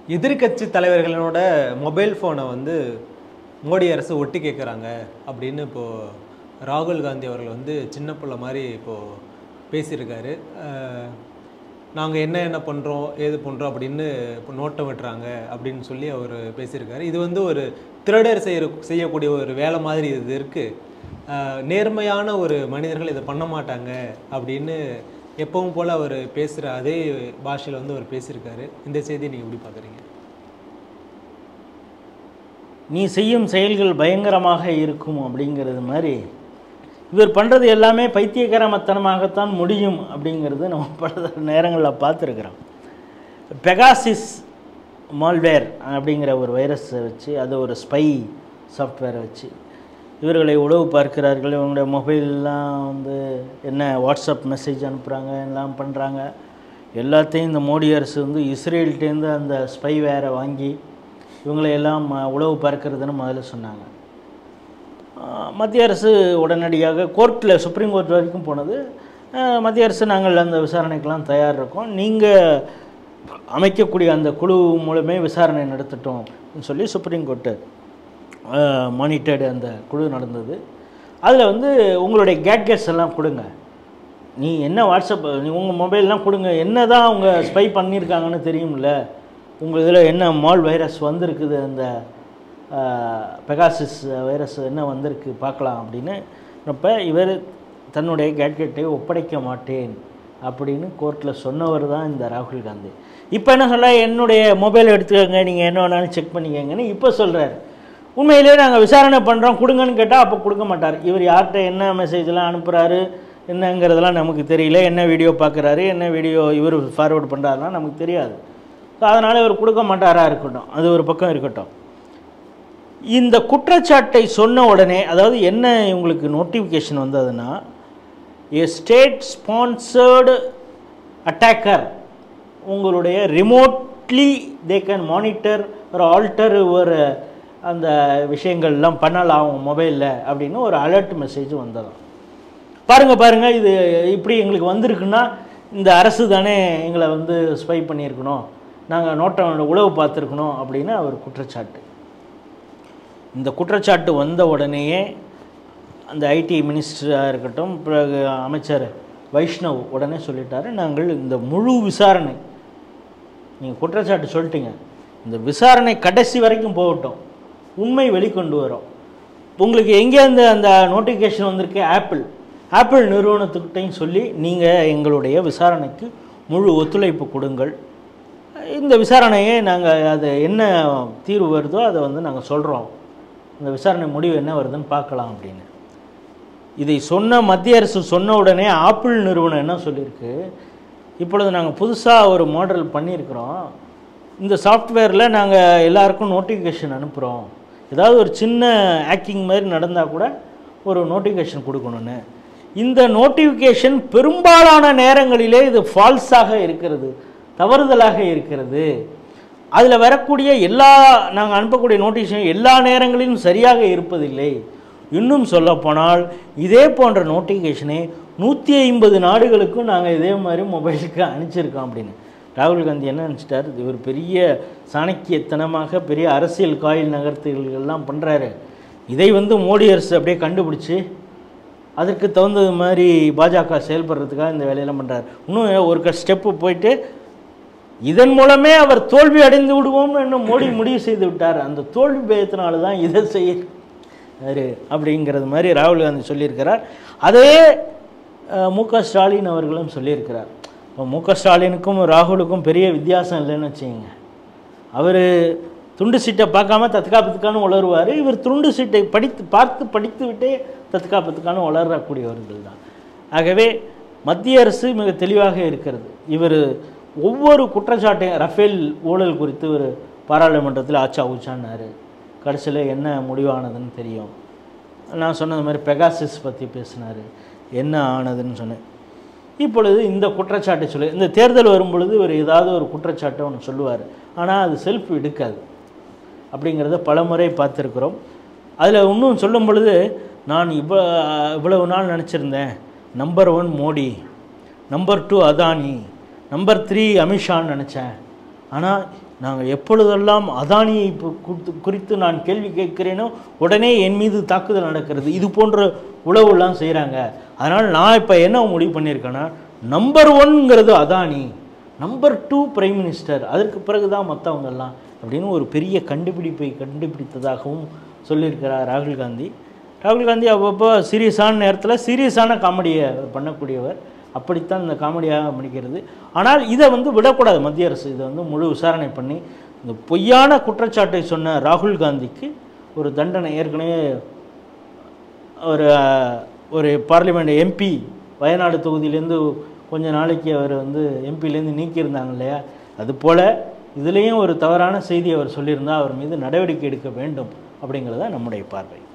எதிர்க்கட்சி தலைவர்களோட மொபைல் ஃபோனை வந்து மோடி அரசு ஒட்டி கேட்குறாங்க அப்படின்னு இப்போது ராகுல் காந்தி அவர்கள் வந்து சின்ன பிள்ளை மாதிரி இப்போது பேசியிருக்காரு நாங்கள் என்ன என்ன பண்ணுறோம் ஏது பண்ணுறோம் அப்படின்னு இப்போ நோட்டம் விட்டுறாங்க அப்படின்னு சொல்லி அவர் பேசியிருக்காரு இது வந்து ஒரு திருடர் செய்ய செய்யக்கூடிய ஒரு வேலை மாதிரி இது இருக்குது நேர்மையான ஒரு மனிதர்கள் இதை பண்ண மாட்டாங்க அப்படின்னு எப்பவும் போல் அவர் பேசுகிற அதே பாஷையில் வந்து அவர் பேசியிருக்காரு இந்த செய்தியை நீங்கள் எப்படி பார்க்குறீங்க நீ செய்யும் செயல்கள் பயங்கரமாக இருக்கும் அப்படிங்கிறது மாதிரி இவர் பண்ணுறது எல்லாமே பைத்தியகரமத்தனமாகத்தான் முடியும் அப்படிங்கிறது நம்ம பல நேரங்களில் பார்த்துருக்குறோம் பெகாசிஸ் மால்வேர் அப்படிங்கிற ஒரு வைரஸை வச்சு அது ஒரு ஸ்பை சாஃப்ட்வேரை வச்சு இவர்களை உளவு பார்க்கிறார்கள் இவங்களுடைய மொபைல்லாம் வந்து என்ன வாட்ஸ்அப் மெசேஜ் அனுப்புகிறாங்க எல்லாம் பண்ணுறாங்க எல்லாத்தையும் இந்த மோடி அரசு வந்து இஸ்ரேல்கிட்டேருந்து அந்த ஸ்பை வேரை வாங்கி இவங்களை எல்லாம் அஹ், உளவு பார்க்கிறதுன்னு முதல்ல சொன்னாங்க அஹ், மத்திய அரசு உடனடியாக கோர்ட்டில் சுப்ரீம் கோர்ட் வரைக்கும் போனது அஹ், மத்திய அரசு நாங்கள் அந்த விசாரணைக்கெல்லாம் தயார் இருக்கோம் நீங்கள் அமைக்கக்கூடிய அந்த குழு மூலமே விசாரணை நடத்தட்டும் சொல்லி சுப்ரீம் கோர்ட்டு மானிட்டர்டு அந்த குழு நடந்தது அதில் வந்து உங்களுடைய கேட்கெட்ஸ் எல்லாம் கொடுங்க நீ என்ன வாட்ஸ்அப் நீ உங்கள் மொபைல்லாம் கொடுங்க என்ன தான் அவங்க ஸ்பை பண்ணியிருக்காங்கன்னு தெரியும்ல உங்கள் இதில் என்ன மால் வைரஸ் வந்திருக்குது அந்த பெகாசிஸ் வைரஸ் என்ன வந்திருக்கு பார்க்கலாம் அப்படின்னு அப்போ இவர் தன்னுடைய கேட்கெட்டை ஒப்படைக்க மாட்டேன் அப்படின்னு கோர்ட்டில் சொன்னவர் தான் இந்த ராகுல் காந்தி இப்போ என்ன சொல்ல என்னுடைய மொபைல் எடுத்துக்கோங்க நீங்கள் என்ன வேணாலும் செக் பண்ணிக்கங்கன்னு இப்போ சொல்கிறார் உண்மையிலேயே நாங்கள் விசாரணை பண்ணுறோம் கொடுங்கன்னு கேட்டால் அப்போ கொடுக்க மாட்டார் இவர் யார்கிட்ட என்ன மெசேஜ்லாம் அனுப்புகிறாரு என்னங்கிறதெல்லாம் நமக்கு தெரியல என்ன வீடியோ பார்க்குறாரு என்ன வீடியோ இவர் ஃபார்வேர்டு பண்ணுறாருலாம் நமக்கு தெரியாது ஸோ அதனால் இவர் கொடுக்க மாட்டாரா இருக்கட்டும் அது ஒரு பக்கம் இருக்கட்டும் இந்த குற்றச்சாட்டை சொன்ன உடனே அதாவது என்ன இவங்களுக்கு நோட்டிஃபிகேஷன் வந்ததுன்னா ஏ ஸ்டேட் ஸ்பான்சர்டு அட்டாக்கர் உங்களுடைய ரிமோட்லி தே கேன் மானிட்டர் ஒரு ஆல்டர் ஒரு அந்த விஷயங்கள்லாம் பண்ணலாம் அவங்க மொபைலில் அப்படின்னு ஒரு அலர்ட் மெசேஜ் வந்ததாம் பாருங்க பாருங்க இது இப்படி எங்களுக்கு வந்திருக்குன்னா இந்த அரசு தானே எங்களை வந்து ஸ்பை பண்ணியிருக்கணும் நாங்கள் நோட்டம் உளவு பார்த்துருக்கணும் அப்படின்னு அவர் குற்றச்சாட்டு இந்த குற்றச்சாட்டு வந்த உடனேயே அந்த ஐடி மினிஸ்டராக இருக்கட்டும் பிறகு அமைச்சர் வைஷ்ணவ் உடனே சொல்லிட்டாரு நாங்கள் இந்த முழு விசாரணை நீங்கள் குற்றச்சாட்டு சொல்லிட்டீங்க இந்த விசாரணை கடைசி வரைக்கும் போகட்டும் உண்மை வெளிக்கொண்டு வரும் உங்களுக்கு எங்கேருந்து அந்த நோட்டிஃபிகேஷன் வந்திருக்கு ஆப்பிள் ஆப்பிள் நிறுவனத்துக்கிட்டையும் சொல்லி நீங்கள் எங்களுடைய விசாரணைக்கு முழு ஒத்துழைப்பு கொடுங்கள் இந்த விசாரணையை நாங்கள் அது என்ன தீர்வு வருதோ அதை வந்து நாங்கள் சொல்கிறோம் இந்த விசாரணை முடிவு என்ன வருதுன்னு பார்க்கலாம் அப்படின்னு இதை சொன்ன மத்திய அரசு சொன்ன உடனே ஆப்பிள் நிறுவனம் என்ன சொல்லியிருக்கு இப்பொழுது நாங்கள் புதுசாக ஒரு மாடல் பண்ணியிருக்கிறோம் இந்த சாஃப்ட்வேரில் நாங்கள் எல்லாருக்கும் நோட்டிஃபிகேஷன் அனுப்புகிறோம் ஏதாவது ஒரு சின்ன ஹேக்கிங் மாதிரி நடந்தால் கூட ஒரு நோட்டிஃபிகேஷன் கொடுக்கணும்னு இந்த நோட்டிஃபிகேஷன் பெரும்பாலான நேரங்களிலே இது ஃபால்ஸாக இருக்கிறது தவறுதலாக இருக்கிறது அதில் வரக்கூடிய எல்லா நாங்கள் அனுப்பக்கூடிய நோட்டிஃபிகேஷன் எல்லா நேரங்களிலும் சரியாக இருப்பதில்லை இன்னும் சொல்லப்போனால் இதே போன்ற நோட்டிஃபிகேஷனை நூற்றி ஐம்பது நாடுகளுக்கும் நாங்கள் இதே மாதிரி மொபைலுக்கு அனுப்பிச்சிருக்கோம் அப்படின்னு ராகுல் காந்தி என்ன நினச்சிட்டார் இவர் பெரிய சாணக்கியத்தனமாக பெரிய அரசியல் காயில் நகர்த்துகள்லாம் பண்ணுறாரு இதை வந்து மோடி அரசு அப்படியே கண்டுபிடிச்சி அதற்கு தகுந்தது மாதிரி பாஜக செயல்படுறதுக்காக இந்த வேலையெல்லாம் பண்ணுறாரு இன்னும் ஒரு ஸ்டெப்பு போயிட்டு இதன் மூலமே அவர் தோல்வி அடைந்து விடுவோம்னு இன்னும் மோடி முடிவு செய்து விட்டார் அந்த தோல்வி பயத்தினால தான் இதை செய்ய யாரு அப்படிங்கிறது மாதிரி ராகுல் காந்தி சொல்லியிருக்கிறார் அதே அஹ், மு க ஸ்டாலின் அவர்களும் சொல்லியிருக்கிறார் இப்போ மு க ஸ்டாலினுக்கும் ராகுலுக்கும் பெரிய வித்தியாசம் இல்லைன்னு வச்சுக்கோங்க அவர் துண்டு சீட்டை பார்க்காம தற்காப்புத்துக்கான உளருவார் இவர் துண்டு சீட்டை படித்து பார்த்து படித்து விட்டே தற்காப்புத்துக்கான உளரக்கூடியவர்கள் தான் ஆகவே மத்திய அரசு மிக தெளிவாக இருக்கிறது இவர் ஒவ்வொரு குற்றச்சாட்டையும் ரஃபேல் ஊழல் குறித்து ஒரு பாராளுமன்றத்தில் ஆச்சா ஊச்சான்னாரு கடைசியில் என்ன முடிவானதுன்னு தெரியும் நான் சொன்னது மாதிரி பெகாசிஸ் பற்றி பேசினார் என்ன ஆனதுன்னு சொன்னேன் இப்பொழுது இந்த குற்றச்சாட்டை சொல்லி இந்த தேர்தல் வரும் பொழுது இவர் ஏதாவது ஒரு குற்றச்சாட்டை ஒன்று சொல்லுவார் ஆனால் அது செல்ஃப் எடுக்காது அப்படிங்கிறத பலமுறை பார்த்துருக்குறோம் அதில் இன்னும் சொல்லும் பொழுது நான் இவ்வளோ இவ்வளவு நாள் நினச்சிருந்தேன் number one Modi number two Adani number three அமித்ஷான்னு நினச்சேன் ஆனால் நாங்கள் எப்பொழுதெல்லாம் அதானியை இப்போ குறித்து குறித்து நான் கேள்வி கேட்கிறேனோ உடனே என் மீது தாக்குதல் நடக்கிறது இது போன்ற உளவுலாம் செய்கிறாங்க அதனால் நான் இப்போ என்ன முடிவு பண்ணியிருக்கேன்னா நம்பர் ஒன்ங்கிறது Adani number two prime minister அதற்கு பிறகு தான் மற்றவங்கெல்லாம் அப்படின்னு ஒரு பெரிய கண்டுபிடிப்பை கண்டுபிடித்ததாகவும் சொல்லியிருக்கிறார் ராகுல் காந்தி ராகுல் காந்தி அவ்வப்போ சீரியஸான நேரத்தில் சீரியஸான காமெடியை பண்ணக்கூடியவர் அப்படித்தான் இந்த காமெடியாக முடிக்கிறது ஆனால் இதை வந்து விடக்கூடாது மத்திய அரசு இதை வந்து முழு விசாரணை பண்ணி இந்த பொய்யான குற்றச்சாட்டை சொன்ன ராகுல் காந்திக்கு ஒரு தண்டனை ஏற்கனவே ஒரு அஹ், ஒரு பார்லிமெண்ட் எம்பி வயநாடு தொகுதியிலேருந்து கொஞ்ச நாளைக்கு அவர் வந்து எம்பிலேருந்து நீக்கியிருந்தாங்க இல்லையா அதுபோல் இதுலேயும் ஒரு தவறான செய்தி அவர் சொல்லியிருந்தால் அவர் மீது நடவடிக்கை எடுக்க வேண்டும் அப்படிங்கிறது தான் நம்முடைய பார்வை